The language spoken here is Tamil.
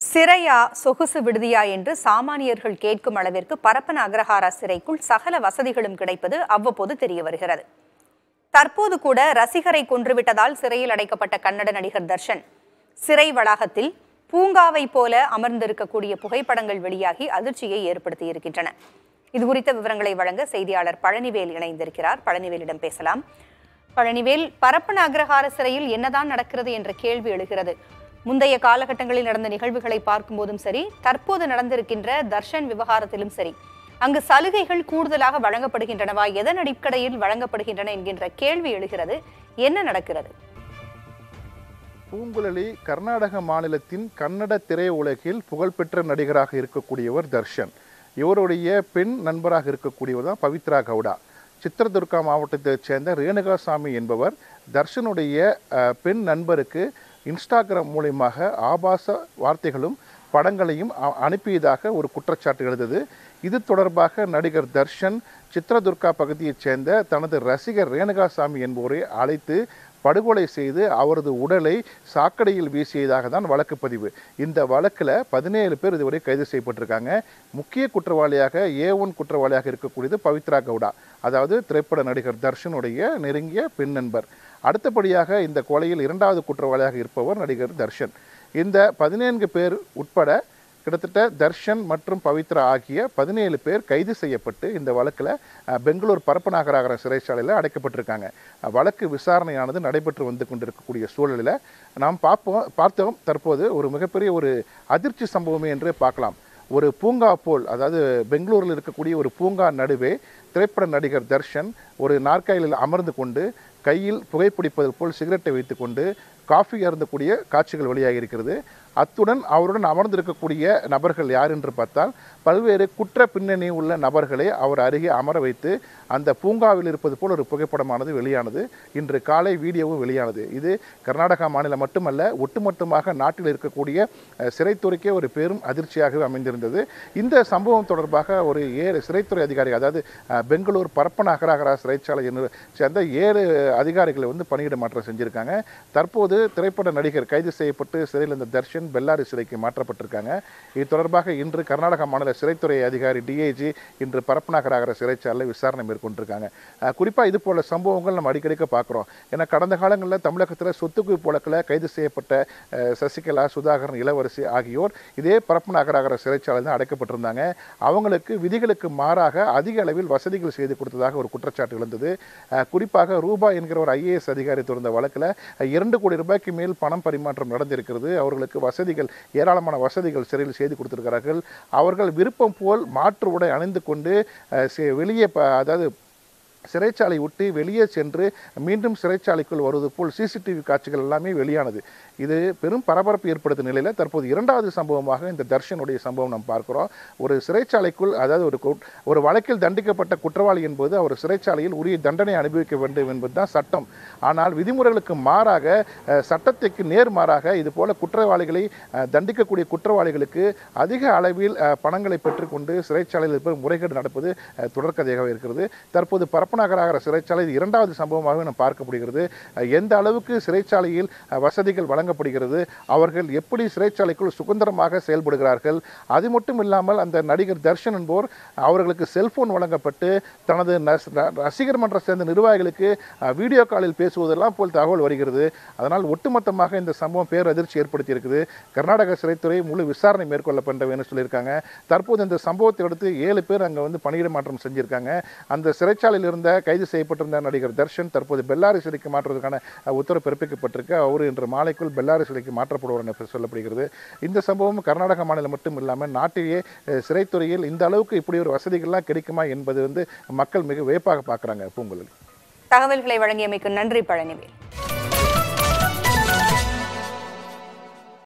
சிறையா சொகுசு விடுதியா என்று சாமானியர்கள் கேட்கும் அளவிற்கு பரப்பன அக்ரஹாரா சிறைக்குள் சகல வசதிகளும் கிடைப்பது அவ்வப்போது தெரிய வருகிறது தற்போது கூட ரசிகரை கொன்றுவிட்டதால் சிறையில் அடைக்கப்பட்ட கன்னட நடிகர் தர்ஷன் சிறை வளாகத்தில் பூங்காவை போல அமர்ந்திருக்கக்கூடிய புகைப்படங்கள் வெளியாகி அதிர்ச்சியை ஏற்படுத்தி இருக்கின்றன இது குறித்த விவரங்களை வழங்க செய்தியாளர் பழனிவேல் இணைந்திருக்கிறார் பழனிவேலிடம் பேசலாம் பழனிவேல் பரப்பன அக்ரஹார சிறையில் என்னதான் நடக்கிறது என்ற கேள்வி எழுகிறது முந்தைய காலகட்டங்களில் நடந்த நிகழ்வுகளை பார்க்கும்போதும் சரி தற்போது நடந்திருக்கின்ற தர்ஷன் விவகாரத்திலும் சரி அங்கு சலுகைகள் கூடுதலாக வழங்கப்படுகின்றனவா எதன் அடிப்படையில் வழங்கப்படுகின்றன என்கின்ற கேள்வி எழுகிறது என்ன நடக்கிறது பூங்குழலி கர்நாடக மாநிலத்தின் கன்னட திரையுலகில் புகழ்பெற்ற நடிகராக இருக்கக்கூடியவர் தர்ஷன் இவருடைய பெண் நண்பராக இருக்கக்கூடியவர் தான் பவித்ரா கவுடா சித்திரதுர்கா மாவட்டத்தைச் சேர்ந்த ரேணுகாசாமி என்பவர் தர்ஷனுடைய அஹ், பெண் நண்பருக்கு இன்ஸ்டாகிராம் மூலியமாக ஆபாச வார்த்தைகளும் படங்களையும் அ- அனுப்பியதாக ஒரு குற்றச்சாட்டு எழுந்தது இது தொடர்பாக நடிகர் தர்ஷன் சித்ரதுர்கா பகுதியைச் சேர்ந்த தனது ரசிகர் ரேணுகாசாமி என்பவரை அழைத்து படுகொலை செய்து அவரது உடலை சாக்கடையில் வீசியதாக தான் வழக்கு பதிவு இந்த வழக்கில் பதினேழு பேர் இதுவரை கைது செய்யப்பட்டிருக்காங்க முக்கிய குற்றவாளியாக ஏ ஒன் குற்றவாளியாக இருக்கக்கூடியது பவித்ரா கவுடா அதாவது திரைப்பட நடிகர் தர்ஷனுடைய நெருங்கிய பெண் நண்பர் அடுத்தபடியாக இந்த கொலையில் இரண்டாவது குற்றவாளியாக இருப்பவர் நடிகர் தர்ஷன் இந்த பதினேழு பேர் உட்பட கிட்டத்தட்ட தர்ஷன் மற்றும் பவித்ரா ஆகிய பதினேழு பேர் கைது செய்யப்பட்டு இந்த வழக்கில் அஹ், பெங்களூர் பரப்பநாகராகர சிறைச்சாலையில் அடைக்கப்பட்டிருக்காங்க அஹ், வழக்கு விசாரணையானது நடைபெற்று வந்து கொண்டிருக்கக்கூடிய சூழலில் நாம் பார்ப்போம் பார்த்தோம் தற்போது ஒரு மிகப்பெரிய ஒரு அதிர்ச்சி சம்பவமே என்று பார்க்கலாம் ஒரு பூங்கா போல் அதாவது பெங்களூரில் இருக்கக்கூடிய ஒரு பூங்கா நடுவே திரைப்பட நடிகர் தர்ஷன் ஒரு நாற்காலியில் அமர்ந்து கொண்டு கையில் புகைப்பிடிப்பது போல் சிகரெட்டை வைத்துக்கொண்டு காஃபி அருந்தக்கூடிய காட்சிகள் வெளியாகி இருக்கிறது அத்துடன் அவருடன் அமர்ந்திருக்கக்கூடிய நபர்கள் யார் என்று பார்த்தால் பல்வேறு குற்ற பின்னணி உள்ள நபர்களை அவர் அருகே அமர வைத்து அந்த பூங்காவில் இருப்பது போல் ஒரு புகைப்படமானது வெளியானது இன்று காலை வீடியோவும் வெளியானது இது கர்நாடகா மாநிலம் மட்டுமல்ல ஒட்டுமொத்தமாக நாட்டில் இருக்கக்கூடிய அஹ், சிறைத்துறைக்கே ஒரு பெரும் அதிர்ச்சியாகவே அமைந்திருந்தது இந்த சம்பவம் தொடர்பாக ஒரு ஏழு சிறைத்துறை அதிகாரி அதாவது அஹ், பெங்களூர் பரப்பன அகராகரா சிறைச்சாலை என்று சேர்ந்த ஏழு அதிகாரிகளை வந்து பணியிட மாற்றம் செஞ்சிருக்காங்க தற்போது திரைப்பட நடிகர் கைது செய்யப்பட்டு சிறையில் இருந்த தர்ஷன் பெல்லாரி சிறைக்கு மாற்றப்பட்டிருக்காங்க இது தொடர்பாக இன்று கர்நாடக மாநில சிறைத்துறை அதிகாரி டிஐஜி இன்று பரப்பநாகராகர சிறைச்சாலையில் விசாரணை மேற்கொண்டிருக்காங்க அஹ், குறிப்பா இது போல சம்பவங்கள் நம்ம அடிக்கடிக்க பார்க்குறோம் ஏன்னா கடந்த காலங்களில் தமிழகத்தில் சொத்து குவிப்பு வழக்கில் கைது செய்யப்பட்ட அஹ், சசிகலா சுதாகரன் இளவரசி ஆகியோர் இதே பரப்பநாகராகர சிறைச்சாலையில் தான் அடைக்கப்பட்டிருந்தாங்க அவங்களுக்கு விதிகளுக்கு மாறாக அதிக அளவில் வசதிகள் செய்து கொடுத்ததாக ஒரு குற்றச்சாட்டு எழுந்தது அஹ், குறிப்பாக ரூபா என்கிற ஒரு ஐஏஎஸ் அதிகாரி தொடர்ந்த வழக்கில் இரண்டு கோடி ரூபாய்க்கு மேல் பணம் பரிமாற்றம் நடந்திருக்கிறது அவர்களுக்கு வசதிகள் ஏராளமான வசதிகள் சிறையில் செய்து கொடுத்திருக்கிறார்கள் அவர்கள் விருப்பம் போல் மாற்று உடை அணிந்து கொண்டு அஹ், சி- வெளியே ப- அதாவது சிறைச்சாலை விட்டு வெளியே சென்று மீண்டும் சிறைச்சாலைக்குள் வருவது போல் சிசிடிவி காட்சிகள் எல்லாமே வெளியானது இது பெரும் பரபரப்பு ஏற்படுத்தும் நிலையில் தற்போது இரண்டாவது சம்பவமாக இந்த தர்ஷனுடைய சம்பவம் நாம் பார்க்கிறோம் ஒரு சிறைச்சாலைக்குள் அதாவது ஒரு கு- ஒரு வழக்கில் தண்டிக்கப்பட்ட குற்றவாளி என்பது அவர் சிறைச்சாலையில் உரிய தண்டனை அனுபவிக்க வேண்டும் என்பதுதான் சட்டம் ஆனால் விதிமுறைகளுக்கு மாறாக அஹ், சட்டத்திற்கு நேர்மாறாக இது போல குற்றவாளிகளை அஹ், தண்டிக்கக்கூடிய குற்றவாளிகளுக்கு அதிக அளவில் அஹ், பணங்களை பெற்றுக்கொண்டு சிறைச்சாலையில் இருப்பது முறைகேடு நடப்பது அஹ், தொடர்கதையாக இருக்கிறது தற்போது பரப்பநகராகிற சிறைச்சாலை இது இரண்டாவது சம்பவமாக நாம் பார்க்கப்படுகிறது அஹ், எந்த அளவுக்கு சிறைச்சாலையில் அஹ், வசதிகள் வழங்கப்படுகிறது அவர்கள் எப்படி சிறைச்சாலைக்குள் சுதந்திரமாக செயல்படுகிறார்கள் அது மட்டும் இல்லாமல் அந்த நடிகர் தர்ஷன் என்போர் அவர்களுக்கு செல்போன் வழங்கப்பட்டு தனது நஸ்- ர- ரசிகர் மன்ற சேர்ந்த நிர்வாகிகளுக்கு அஹ், வீடியோ காலில் பேசுவதெல்லாம் போல் தகவல் வருகிறது அதனால் ஒட்டுமொத்தமாக இந்த சம்பவம் பேரதிர்ச்சி ஏற்படுத்தி இருக்குது கர்நாடக சிறைத்துறை முழு விசாரணை மேற்கொள்ளப்பட வேண்டும் சொல்லியிருக்காங்க தற்போது இந்த சம்பவத்தை அடுத்து ஏழு பேர் அங்கே வந்து பணியிட மாற்றம் செஞ்சிருக்காங்க அந்த சிறைச்சாலையில் இருந்த கைது செய்யப்பட்டிருந்த நடிகர் தர்ஷன் தற்போது பெல்லாரி சிறைக்கு மாற்றுவதற்கான அஹ், உத்தரவு பிறப்பிக்கப்பட்டிருக்கு அவர் இன்று மாலைக்குள் பெல்லாரி சிறைக்கு மாற்றப்படுவார் என சொல்லப்படுகிறது இந்த சம்பவம் கர்நாடக மாநிலம் மட்டும் இல்லாமல் நாட்டிலேயே அஹ், சிறைத்துறையில் இந்த அளவுக்கு இப்படி ஒரு வசதிகள்லாம் கிடைக்குமா என்பது வந்து மக்கள் மிக வியப்பாக பார்க்குறாங்க பூங்குழலி தகவல்களை வழங்கியமைக்கு நன்றி பழனிவேல்